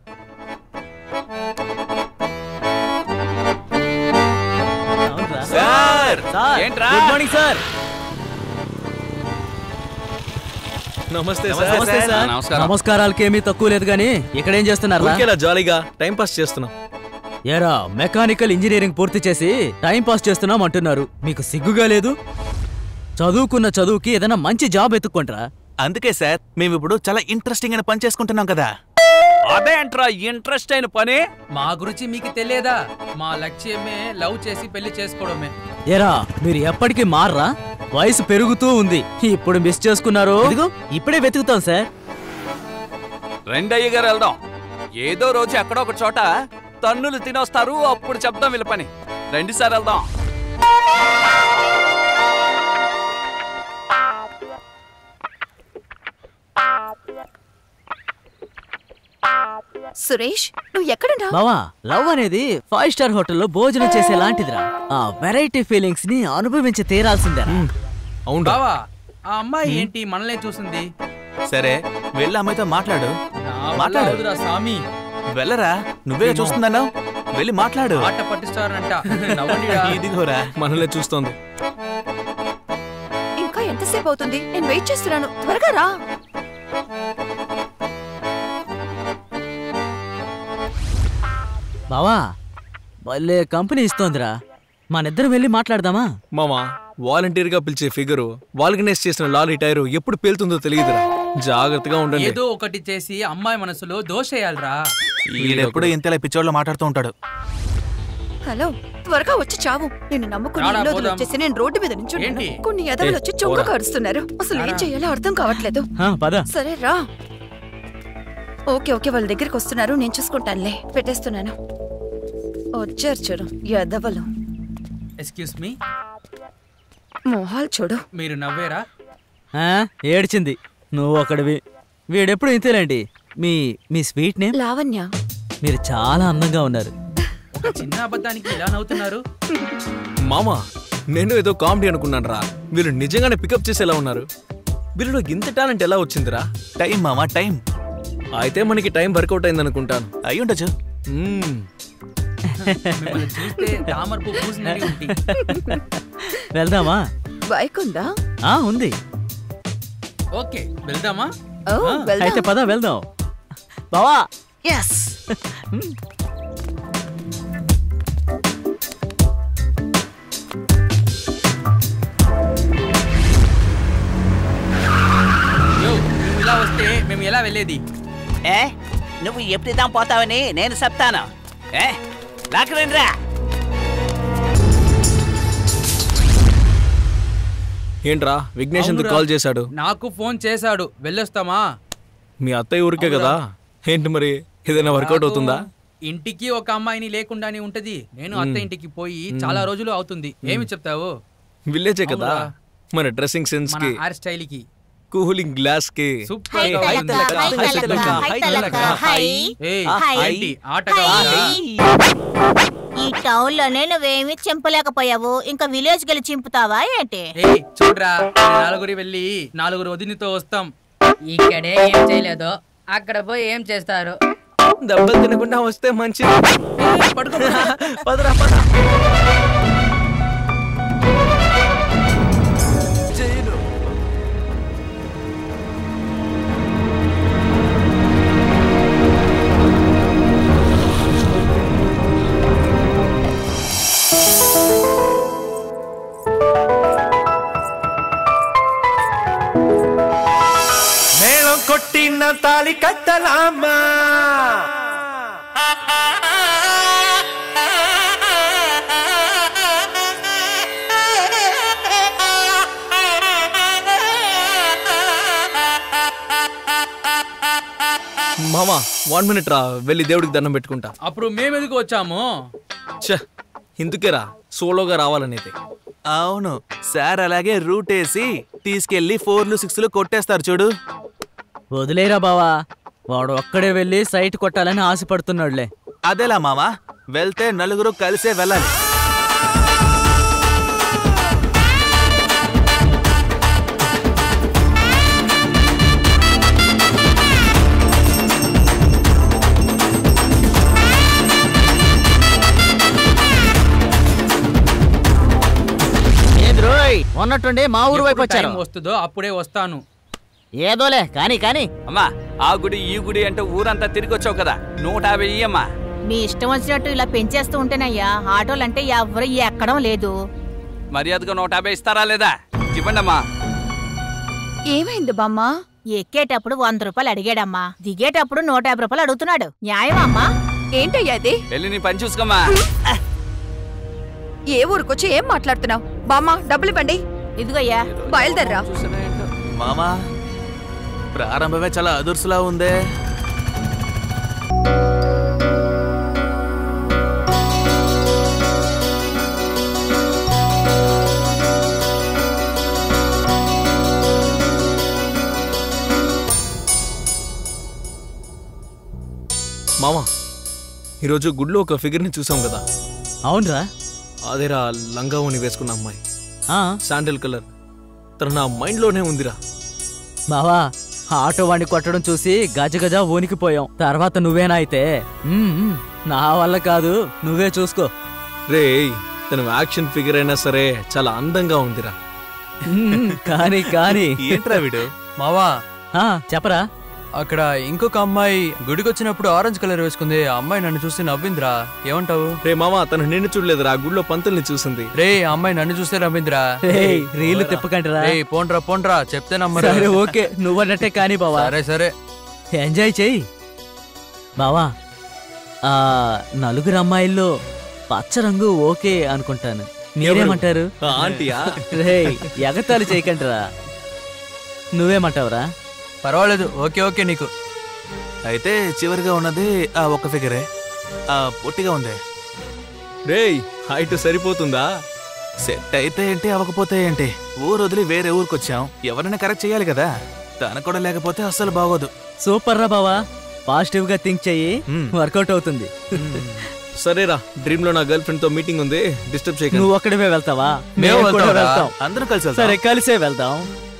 Sir ఏంట్రా good morning sir నమస్తే నమస్తే సార్ సార్ నమస్కారం నమస్కారాలకి ఏమీ తక్కువ లేదు కానీ ఇక్కడ ఏం చేస్తున్నారు ఊరికేలా జాలీగా టైం పాస్ చేస్తున్నాం ఏరా మెకానికల్ ఇంజనీరింగ్ పూర్తి చేసి టైం పాస్ చేస్తున్నాం అంటున్నారు మీకు సిగ్గుగా లేదు చదువుకున్న చదువుకి ఏదైనా మంచి జాబ్ ఎత్తుక్కుంటారా అందుకే సార్ మేము ఇప్పుడు చాలా ఇంట్రెస్టింగ్ అయిన పని చేసుకుంటున్నాం కదా అదేంట్రా ఇంట్రెస్ట్ అయిన పని మా గురించి మీకు తెలియదా మా లక్ష్యమే లవ్ చేసి పెళ్లి చేసుకోవడమే ఏరా మీరు ఎప్పటికీ మారరా వయసు పెరుగుతూ ఉంది ఇప్పుడు మిస్ చేసుకున్నారు ఇదిగో ఇప్పుడే వెతుకుతాం సార్ రెండయ్య గారు వెళ్దాం ఏదో రోజు ఎక్కడో ఒక చోట తన్నులు తినొస్తారు అప్పుడు చెప్దాం వీళ్ళ పని రండి సార్ వెళ్దాం సురేష్ నువ్వు ఎక్కడున్నా బావా లవ్ అనేది ఫైవ్ స్టార్ హోటల్లో భోజనం చేసే లాంటిదిరా ఆ వెరైటీ ఫీలింగ్స్ ని అనుభవించి తీరాల్సిందే అవును బావా ఆ అమ్మాయి ఏంటి మనలే చూసింది సరే వెళ్ళి అమ్మాయితో మాట్లాడు నా వల్ల మాట్లాడు. అవదురా స్వామి వెళ్ళరా నువ్వే చూస్తున్నావు వెళ్ళి మాట్లాడు ఆట పట్టిస్తారంట నవ్వండిరా ఇదిగోరా మనల్ని చూస్తోంది ఇంకా ఎంతసేపు అవుతుంది నేను వెయిట్ చేస్తున్నాను త్వరగా రా బావా భలే కంపెనీ ఇస్తోందిరా మనిద్దరం వెళ్ళి మాట్లాడదామా మామ వాలంటీర్ గా పిలిచే ఫిగరు వాల్గనైజ్ చేసిన లారీ టైరు ఎప్పుడు పేలుతుందో తెలియదురా జాగ్రత్తగా ఉండండి ఏదో ఒకటి చేసి అమ్మాయి మనసులో దోషేయాలరా ఈడెప్పుడు ఇంతలా పిచ్చోళ్ళు మాట్లాడుతూ ఉంటాడు హలో త్వరగా వచ్చి చావు నిన్ను నమ్ముకుని రాడా, ఇల్లు పోదాం. వచ్చేసి నేను రోడ్డు మీద నుంచి ఏంటి? కొన్ని ఎదవలు వచ్చి చొంగ పోరా. కరుస్తున్నారు అసలు ఏం రారా. చేయాలో అర్థం కావట్లేదు హా, పద సరే రా ఓకే ఓకే వాళ్ళ దగ్గరికి వస్తున్నారు నేను చూసుకుంటానులే పెట్టేస్తున్నాను వచ్చారు చూడు ఎదవలు ఎక్స్క్యూస్ మీ మొహాలు చూడు మీరు నవ్వేరా ఆ, ఏడ్చింది నువ్వు ఒకడివి వీడెప్పుడు ఇంతేలేండి మీ మీ స్వీట్ నేమ్ లావణ్య మీరు చాలా అందంగా ఉన్నారు ఒక చిన్న అబద్ధానికి ఇలా నవ్వుతున్నారు మామ నేను ఏదో కామెడీ అనుకున్నాను రా వీళ్ళు నిజంగానే పికప్ చేసేలా ఉన్నారు వీళ్ళలో ఇంత టాలెంట్ ఎలా వచ్చిందిరా టైం మామా టైం అయితే మనకి టైం వర్కౌట్ అయింది అనుకుంటాను అయి ఉండొచ్చు మిమ్మల్ని చూస్తే తామర పువ్వు పూసినట్టు ఉంది వెళ్దామా బైక్ ఉందా ఆ ఉంది ఓకే వెళ్దామా ఓ ఆ, వెళ్దాం అయితే పద వెళ్దాం బావా ఎస్ యో నువ్వు ఇలా వస్తే మేము ఎలా వెళ్ళేది ఏ నువ్వు ఎప్పుడిదాం పోతావని నేను చెప్తాను ఏ నాకు రండిరా ఏంట్రా విఘ్నేష్ ఎందుకు అవునురా. కాల్ చేశాడు నాకు ఫోన్ చేశాడు వెళ్ళొస్తామా మీ అత్తయ్య ఊరికే కదా ఏంటి మరి ఏదైనా వర్కౌట్ నాకు అవుతుందా ఇంటికి ఒక అమ్మాయిని లేకుండానే ఉంటది నేను అత్త ఇంటికి పోయి చాలా రోజులు అవుతుంది ఏమి చెప్తావు విలేజే కదా అవునురా. మన డ్రెస్సింగ్ సెన్స్ మన కి హెయిర్ స్టైల్ కి కూలింగ్ గ్లాస్ కి సూపర్ గా ఉంది. ఏయ్, హాయ్. ఏంటి ఆటగా ఉందా? ఈ టౌన్ లోనే నువ్వేమి చింపలేకపోయావు ఇంకా విలేజ్ గెలి చింపుతావా ఏంటి ఏయ్ చూడరా మన నలుగురి వెళ్ళి నలుగురు వదినతో వస్తాం ఇక్కడే ఏం చేయలేదు అక్కడ పోయి ఏం చేస్తారు దెబ్బలు తినకుండా వస్తే మంచిది ఏయ్, పడుకో పదరా పద మేళం కొట్టిన తాళి కట్టలామా మామా వన్ మినిట్ రా వెళ్ళి దేవుడికి దండం పెట్టుకుంటా అప్పుడు మేము ఎందుకు వచ్చాము ఛ ఇందుకేరా సోలోగా రావాలనేది అవును సార్ అలాగే రూట్ వేసి తీసుకెళ్లి ఫోర్లు సిక్స్లు కొట్టేస్తారు చూడు వదిలేరా బావా వాడు ఒక్కడే వెళ్ళి సైట్ కొట్టాలని ఆశపడుతున్నాడులే అదేలా మామా వెళ్తే నలుగురు కలిసే వెళ్ళాలి ఉన్నట్టుండి మా ఊరు వైపు ఎప్పుడు వచ్చారు టైం వస్తుందో అప్పుడే వస్తాను ఏదోలే కానీ కానీ అమ్మా ఆ గుడి ఈ గుడి అంటే ఊరంతా తిరిగి వచ్చావు కదా నూట యాభై ఇయ్యమ్మా మీ ఇష్టం వచ్చినట్టు ఇలా పెంచేస్తూ ఉంటేనయ్యా ఆటోలంటే ఎవరు ఎక్కడం లేదు మర్యాదగా నూట యాభై ఇస్తారా లేదా ఇవ్వండి అమ్మా ఏమైంది బామ్మ ఎక్కేటప్పుడు వంద రూపాయలు అడిగాడమ్మా దిగేటప్పుడు నూట యాభై రూపాయలు అడుగుతున్నాడు న్యాయమా అమ్మా ఏంటయ్యా ఇది వెళ్ళి నీ పని చూసుకోమ్మా ఏ ఊరికొచ్చి ఏం మాట్లాడుతున్నావు బామ్మ డబ్బులు ఇవ్వండి ఇదిగోయ్యా బయలుదేర్రా మామా ప్రారంభమే చాలా అదుర్సులా ఉందే మామా ఈరోజు గుడిలో ఒక ఫిగర్ని చూసాం కదా అవునరా అదేరా లంగా ఓని వేసుకున్న అమ్మాయి ఆ, శాండిల్ కలర్ తను నా మైండ్లోనే ఉందిరా బావా ఆ ఆటో వాడిని కొట్టడం చూసి గజ గజ వణికిపోయాం తర్వాత నువ్వేనా అయితే మ్మ్, మ్మ్. నా వల్ల కాదు నువ్వే చూసుకో రే తను యాక్షన్ ఫిగర్ అయినా సరే చాలా అందంగా ఉందిరా మ్మ్, కానీ కానీ ఏంట్రా వీడు మావా ఆ, చెప్పరా అక్కడ ఇంకొక అమ్మాయి గుడికి వచ్చినప్పుడు ఆరెంజ్ కలర్ వేసుకుంది ఆ అమ్మాయి నన్ను చూసి నవ్విందిరా ఏమంటావు రే మామ తను నిన్ను చూడలేదురా గుడిలో పంతుల్ని చూసింది రే ఆ అమ్మాయి నన్ను చూస్తే నవ్విందిరా రేయ్, రీలు తిప్పకండిరా రే పోండ్రా పోండ్రా చెప్తే నమ్మరు సరే ఓకే నువ్వన్నట్టే కానీ బావా సరే సరే ఎంజాయ్ చెయ్యి బావా ఆ నలుగురు అమ్మాయిల్లో పచ్చ రంగు ఓకే అనుకుంటాను మీరేమంటారు ఆ, ఆంటీయా రేయ్ ఎగతాళి చేయకండిరా నువ్వేమంటావురా పర్వాలేదు ఓకే ఓకే నీకు అయితే చివరిగా ఉన్నది ఆ ఒక్క ఫిగరే ఆ పొట్టిగా ఉంది రేయ్ హైట్ సరిపోతుందా సెట్ అయితే ఏంటి అవ్వకపోతే ఏంటి ఊరు వదిలి వేరే ఊరికొచ్చాం ఎవరైనా కరెక్ట్ చేయాలి కదా తన కూడా లేకపోతే అస్సలు బాగోదు సూపర్ రా బావా పాజిటివ్ గా థింక్ చెయ్యి మ్మ్. వర్కౌట్ అవుతుంది సరేరా డ్రీమ్ లో నా గర్ల్ ఫ్రెండ్ తో మీటింగ్ ఉంది డిస్టర్బ్ చేయకండి నువ్వు ఒక్కడివే వెళ్తావా మేము మేము కూడా వెళ్తాంరా. వెళ్తాం అందరం కలిసి వెళ్దాం. సరే కలిసే వెళ్దాం